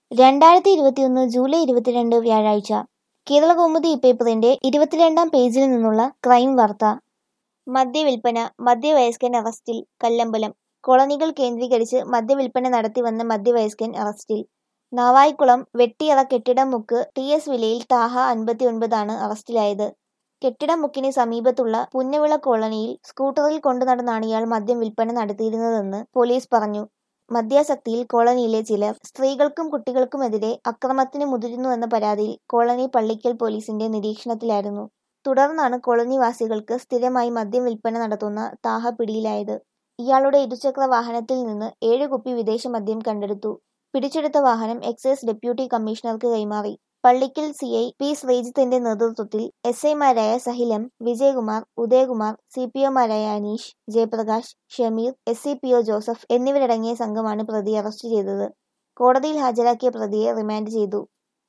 രണ്ടായിരത്തി ഇരുപത്തിയൊന്ന് ജൂലൈ ഇരുപത്തിരണ്ട് വ്യാഴാഴ്ച കേരളകൗമുദി പേപ്പറിന്റെ ഇരുപത്തിരണ്ടാം പേജിൽ നിന്നുള്ള ക്രൈം വാർത്ത മദ്യവിൽപ്പന മധ്യവയസ്കൻ അറസ്റ്റിൽ കല്ലമ്പലം കോളനികൾ കേന്ദ്രീകരിച്ച് മദ്യവിൽപ്പന നടത്തിവന്ന മധ്യവയസ്കൻ അറസ്റ്റിൽ നാവായിക്കുളം വെട്ടിയറ കെട്ടിടമുക്ക് ടി എസ് വിലയിൽ താഹ അൻപത്തിയൊൻപതാണ് അറസ്റ്റിലായത് കെട്ടിടമുക്കിന് സമീപത്തുള്ള പുന്നവിള കോളനിയിൽ സ്കൂട്ടറിൽ കൊണ്ടുനടന്നാണ് ഇയാൾ മദ്യം വിൽപ്പന നടത്തിയിരുന്നതെന്ന് പോലീസ് പറഞ്ഞു മദ്യാസക്തിയിൽ കോളനിയിലെ ചിലർ സ്ത്രീകൾക്കും കുട്ടികൾക്കുമെതിരെ അക്രമത്തിന് മുതിരുന്നുവെന്ന പരാതിയിൽ കോളനി പള്ളിക്കൽ പോലീസിന്റെ നിരീക്ഷണത്തിലായിരുന്നു തുടർന്നാണ് കോളനിവാസികൾക്ക് സ്ഥിരമായി മദ്യം വിൽപ്പന നടത്തുന്ന താഹ പിടിയിലായത് ഇയാളുടെ ഇരുചക്ര വാഹനത്തിൽ നിന്ന് ഏഴ് കുപ്പി വിദേശ മദ്യം കണ്ടെടുത്തു പിടിച്ചെടുത്ത വാഹനം എക്സൈസ് ഡെപ്യൂട്ടി കമ്മീഷണർക്ക് കൈമാറി പള്ളിക്കൽ സി ഐ പി ശ്രീജിത്തിന്റെ നേതൃത്വത്തിൽ എസ് ഐമാരായ സഹിലം വിജയകുമാർ ഉദയകുമാർ സി പി ഒമാരായ Aneesh Jayaprakash Shameer S C P O Joseph എന്നിവരടങ്ങിയ സംഘമാണ് പ്രതിയെ അറസ്റ്റ് ചെയ്തത് കോടതിയിൽ ഹാജരാക്കിയ പ്രതിയെ റിമാൻഡ് ചെയ്തു